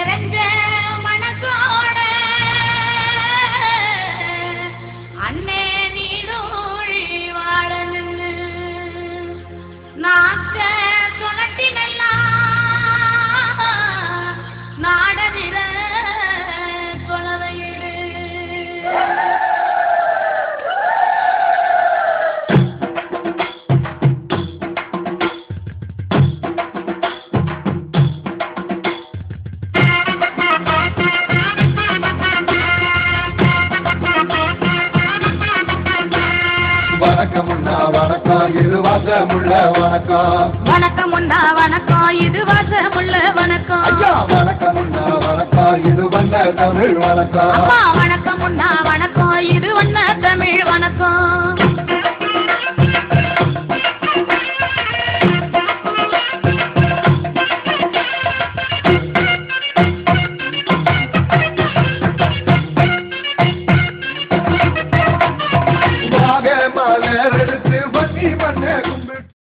நிறைஞ்ச மனசோட அண்ணே நீடோழி வாழ நின்னு நாக்க சுழட்டினெல்லாம் நாடதிர கொலவையிடு வணக்கம் உண்ணா வணக்கம் இது வாசமுள்ள வணக்கம் வணக்கம் உண்டா வணக்கம் இது வாசமுள்ள வணக்கம் ஐயா வணக்கம் உண்ணா வணக்கம் இது வந்த தமிழ் வணக்கம் அப்பா வணக்கம் உண்டா வணக்கம் இது ஒன்ன தமிழ் வணக்கம் வாக மலர் எடுத்து பட்டி பண்ண கும்பிட்டு